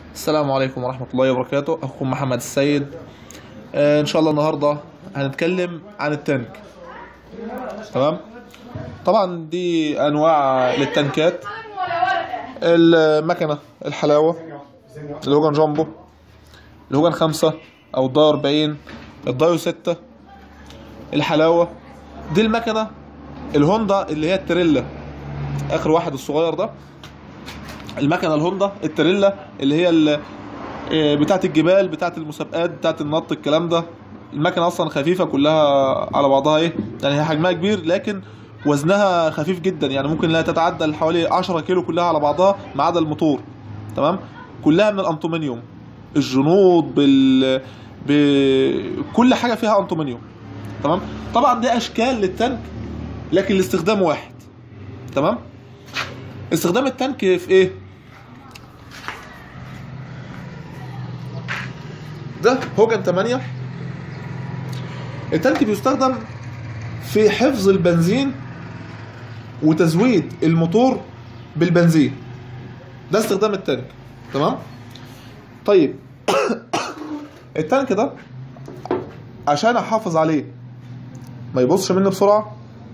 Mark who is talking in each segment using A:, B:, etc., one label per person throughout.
A: السلام عليكم ورحمة الله وبركاته أخوكم محمد السيد آه إن شاء الله النهاردة هنتكلم عن التانك تمام طبعا دي أنواع للتنكات المكنة الحلاوة الهوجن جامبو الهوجن خمسة أو الدايو أربعين الدايو ستة الحلاوة دي المكنة الهوندا اللي هي التريلا آخر واحد الصغير ده المكنه الهوندا التريلا اللي هي ال- آه، بتاعه الجبال بتاعه المسابقات بتاعه النط الكلام ده المكنه اصلا خفيفه كلها على بعضها ايه يعني هي حجمها كبير لكن وزنها خفيف جدا يعني ممكن لا تتعدى حوالي 10 كيلو كلها على بعضها ما عدا الموتور تمام كلها من الانتومنيوم الجنود بال بكل حاجه فيها انتومنيوم تمام طبعا دي اشكال للتانك لكن الاستخدام واحد تمام استخدام التانك في ايه ده هوجن 8 التانك بيستخدم في حفظ البنزين وتزويد الموتور بالبنزين ده استخدام التانك تمام طيب التانك ده عشان احافظ عليه ما يبصش مني بسرعه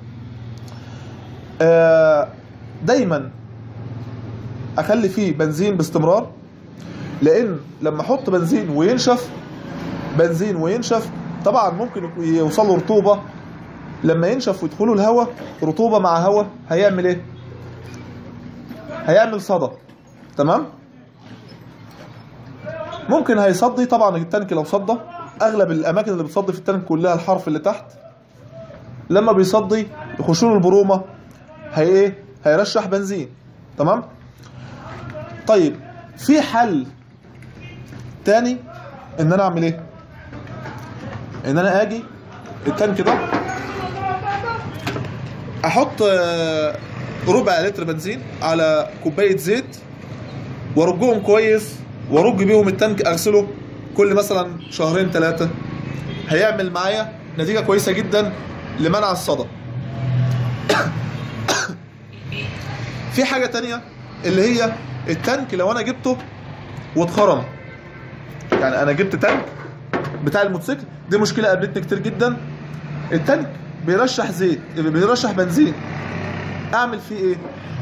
A: آه دايما اخلي فيه بنزين باستمرار لان لما احط بنزين وينشف بنزين وينشف طبعا ممكن يوصل له رطوبه لما ينشف ويدخله الهواء رطوبه مع هواء هيعمل ايه هيعمل صدى تمام ممكن هيصدي طبعا التانك لو صدى اغلب الاماكن اللي بتصدي في التانك كلها الحرف اللي تحت لما بيصدي يخشوا له البرومه هي ايه هيرشح بنزين تمام طيب في حل تاني ان انا اعمل ايه ان انا اجي التانك ده احط آه، ربع لتر بنزين على كوبايه زيت وارجهم كويس وارج بيهم التانك اغسله كل مثلا شهرين ثلاثه هيعمل معايا نتيجه كويسه جدا لمنع الصدى في حاجة تانية اللي هي التانك لو انا جبته واتخرم يعني انا جبت تانك بتاع الموتوسيكل دي مشكلة قابلتني كتير جدا التانك بيرشح زيت بيرشح بنزين اعمل فيه ايه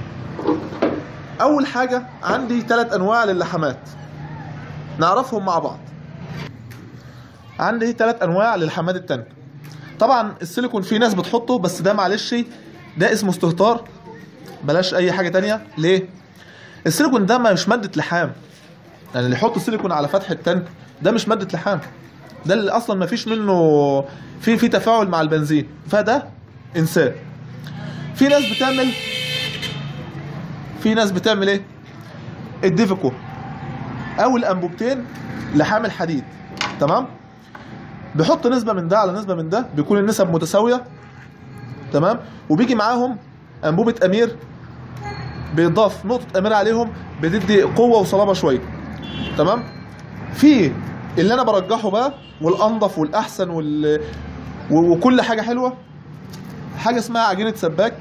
A: اول حاجة عندي ثلاث انواع للحمات نعرفهم مع بعض عندي ثلاث انواع للحمات التانك طبعا السيليكون في ناس بتحطه بس ده معلش ده اسمه استهتار بلاش اي حاجه تانية ليه السيليكون ده مش ماده لحام يعني اللي يحط سيليكون على فتح التانك ده مش ماده لحام ده اللي اصلا ما فيش منه في في تفاعل مع البنزين فده انسان في ناس بتعمل في ناس بتعمل ايه الديفيكو او الانبوبتين لحام الحديد تمام بيحط نسبه من ده على نسبه من ده بيكون النسب متساويه تمام وبيجي معاهم انبوبه امير بيضاف نقطه امير عليهم بتدي قوه وصلابه شويه تمام في اللي انا برجحه بقى والانضف والاحسن وال... و- وكل حاجه حلوه حاجه اسمها عجينه سباك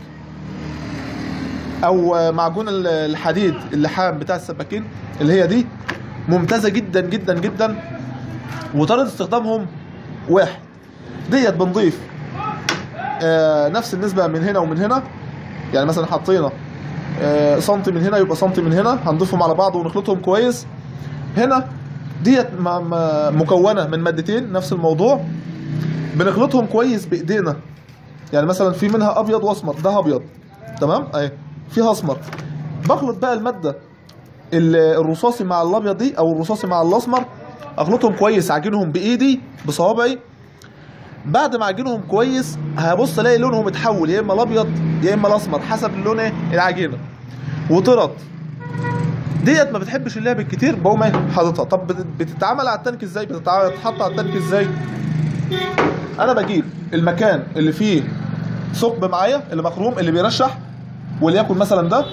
A: او معجون ال- الحديد اللحام بتاع السباكين اللي هي دي ممتازه جدا جدا جدا وطريقه استخدامهم واحد ديت بنضيف آه نفس النسبه من هنا ومن هنا يعني مثلا حطينا آه، سنتي من هنا يبقى سنتي من هنا هنضيفهم على بعض ونخلطهم كويس هنا ديت م- م- مكونه من مادتين نفس الموضوع بنخلطهم كويس بايدينا يعني مثلا في منها ابيض واسمر ده ابيض تمام اهي فيها اسمر بخلط بقى الماده ال- الرصاصي مع الابيض دي او الرصاصي مع الاسمر اخلطهم كويس اعجنهم بايدي بصوابعي بعد ما اعجنهم كويس هبص الاقي لونهم اتحول يا اما الابيض يا اما الاسمر حسب اللون ايه العجينه وطرت ديت ما بتحبش اللعب الكتير بقوم ايه حاططها طب بت- بتتعمل على التانك ازاي بتتع- بتتحط على التانك ازاي انا بجيب المكان اللي فيه ثقب معايا اللي مخروم اللي بيرشح وليكن مثلا ده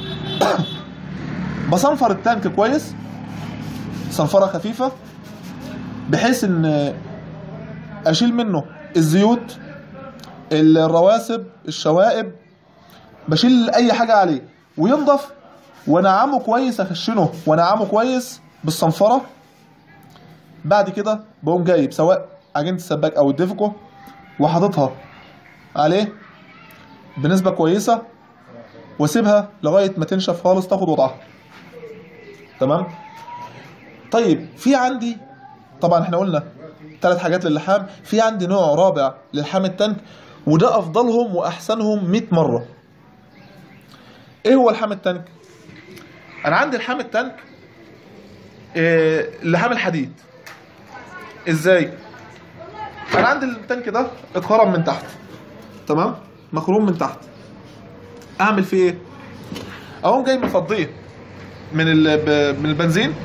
A: بصنفر التانك كويس صنفره خفيفه بحيث ان اشيل منه الزيوت الرواسب الشوائب بشيل اي حاجه عليه وينضف وانعمه كويس اخشنه وانعمه كويس بالصنفره بعد كده بقوم جايب سواء عجينه السباك او الديفكو وحاططها عليه بنسبه كويسه واسيبها لغايه ما تنشف خالص تاخد وضعها تمام طيب في عندي طبعا احنا قلنا ثلاث حاجات للحام في عندي نوع رابع للحام التانك وده افضلهم واحسنهم 100 مره ايه هو الحام التانك انا عندي الحام التانك إيه لحام الحديد ازاي انا عندي التانك ده اتخرم من تحت تمام مخروم من تحت اعمل فيه ايه اقوم جاي مفضيه من ال- ب- من البنزين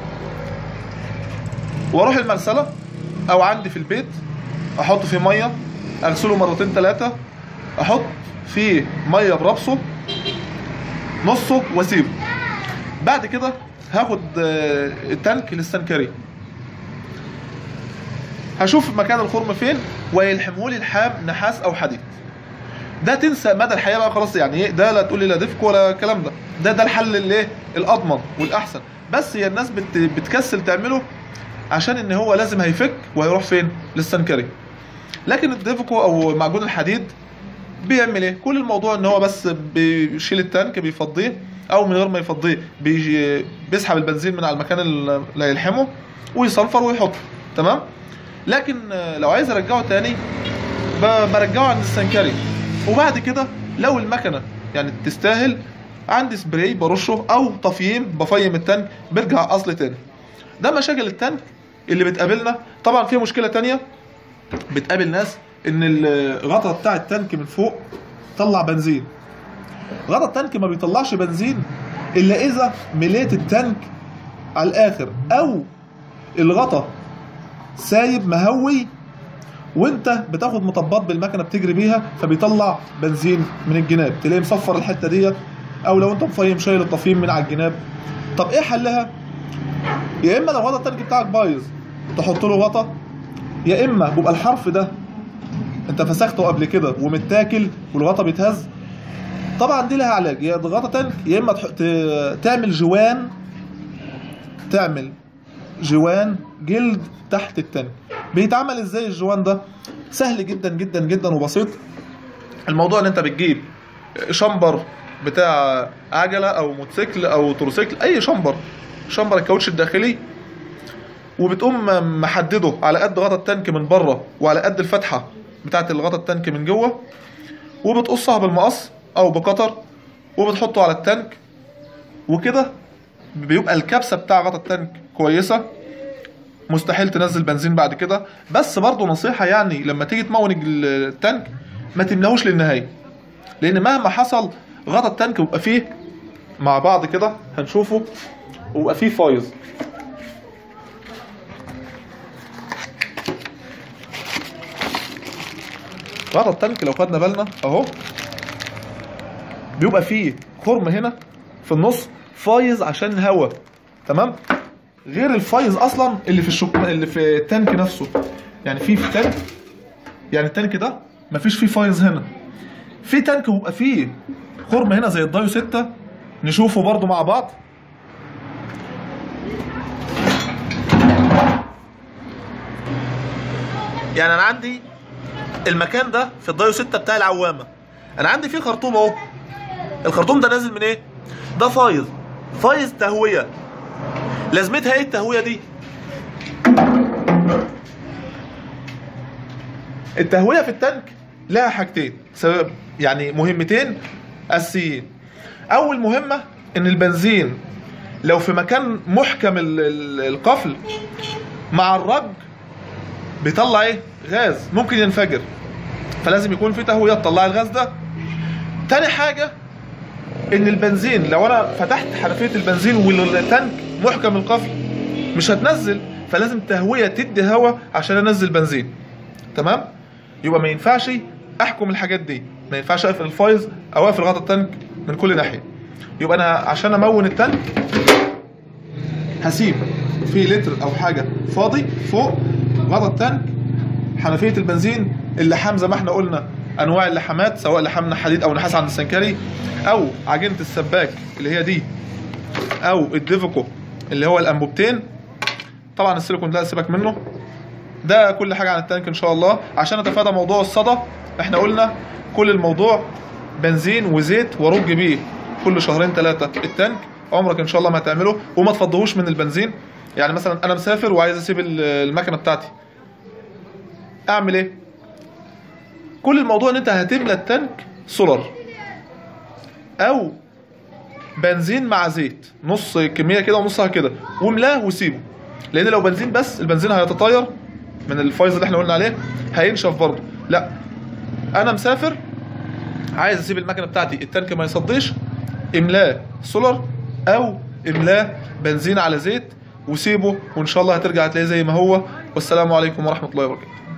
A: واروح المغسله او عندي في البيت احط فيه ميه اغسله مرتين ثلاثه احط فيه ميه بربصه نصه واسيبه بعد كده هاخد آه، التانك للسنكري هشوف مكان الخرم فين ويلحمه لي لحام نحاس او حديد ده تنسى مدى الحياه بقى خلاص يعني ايه ده لا تقول لي لا دفك ولا الكلام ده ده ده الحل الايه الاضمن والاحسن بس هي الناس بت بتكسل تعمله عشان ان هو لازم هيفك وهيروح فين للسنكري لكن الديفكو او معجون الحديد بيعمل ايه كل الموضوع ان هو بس بيشيل التانك بيفضيه او من غير ما يفضيه بيجي بيسحب البنزين من على المكان اللي هيلحمه ويصنفر ويحطه تمام لكن آه، لو عايز ارجعه تاني ب- برجعه عند السنكري وبعد كده لو المكنه يعني تستاهل عندي سبراي برشه او تفييم بفيم التانك بيرجع اصل تاني ده مشاكل التانك اللي بتقابلنا طبعا في مشكله تانية بتقابل ناس ان الغطا بتاع التانك من فوق طلع بنزين غطا التانك ما بيطلعش بنزين الا اذا مليت التانك على الاخر او الغطا سايب مهوي وانت بتاخد مطبات بالمكنه بتجري بيها فبيطلع بنزين من الجناب تلاقيه مصفر الحته ديت او لو انت مفيم شايل التفييم من على الجناب طب ايه حلها يا اما لو غطا التانك بتاعك بايظ تحط له غطا يا اما بيبقى الحرف ده انت فسخته قبل كده ومتاكل والغطا بيتهز طبعا دي لها علاج يا غطا تانك يا اما تح- ت- تعمل جوان تعمل جوان جلد تحت التانك بيتعمل ازاي الجوان ده سهل جدا جدا جدا وبسيط الموضوع ان انت بتجيب شمبر بتاع عجله او موتوسيكل او تروسيكل اي شمبر شمبر الكاوتش الداخلي وبتقوم محدده على قد غطا التانك من بره وعلى قد الفتحه بتاعه الغطا التانك من جوه وبتقصها بالمقص او بقطر وبتحطه على التانك وكده بيبقى الكبسه بتاع غطا التانك كويسه مستحيل تنزل بنزين بعد كده بس برضه نصيحه يعني لما تيجي تمون التانك ما تملاهوش للنهايه لان مهما حصل غطا التانك بيبقى فيه مع بعض كده هنشوفه ويبقى فيه فايز غطا التانك لو خدنا بالنا اهو بيبقى فيه خرم هنا في النص فايز عشان هوا تمام غير الفايز اصلا اللي في الشك... اللي في التانك نفسه يعني في في تانك يعني التانك ده مفيش فيه فايز هنا في تانك بيبقى فيه خرم هنا زي الدايو 6 نشوفه برضو مع بعض يعني انا عندي المكان ده في الدايو 6 بتاع العوامه انا عندي فيه خرطوم اهو الخرطوم ده نازل من ايه ده فايز فايز تهويه لازمتها ايه التهويه دي التهويه في التانك لها حاجتين سبب يعني مهمتين اساسيين اول مهمه ان البنزين لو في مكان محكم ال- ال- القفل مع الرج بيطلع ايه غاز ممكن ينفجر فلازم يكون في تهويه تطلع الغاز ده تاني حاجه ان البنزين لو انا فتحت حنفيه البنزين والتانك محكم القفل مش هتنزل فلازم تهويه تدي هواء عشان انزل بنزين تمام يبقى ما ينفعش احكم الحاجات دي ما ينفعش اقفل الفايز او اقفل غطا التانك من كل ناحيه يبقى انا عشان امون التانك هسيب في لتر او حاجه فاضي فوق غطا التانك حنفيه البنزين اللحام زي ما احنا قلنا انواع اللحامات سواء لحام حديد او نحاس عند السنكري او عجينه السباك اللي هي دي او الديفكو اللي هو الانبوبتين طبعا السيليكون ده سيبك منه ده كل حاجه عن التانك ان شاء الله عشان نتفادى موضوع الصدى احنا قلنا كل الموضوع بنزين وزيت ورج بيه كل شهرين ثلاثه التانك عمرك ان شاء الله ما هتعمله وما تفضهوش من البنزين يعني مثلا انا مسافر وعايز اسيب ال- المكنه بتاعتي اعمل ايه كل الموضوع ان انت هتملى التانك سولار او بنزين مع زيت نص كميه كده ونصها كده واملاه وسيبه لان لو بنزين بس البنزين هيتطاير من الفايز اللي احنا قلنا عليه هينشف برضه لا انا مسافر عايز اسيب المكنه بتاعتي التانك ما يصديش املاه سولار او املاه بنزين على زيت وسيبه وان شاء الله هترجع هتلاقيه زي ما هو والسلام عليكم ورحمه الله وبركاته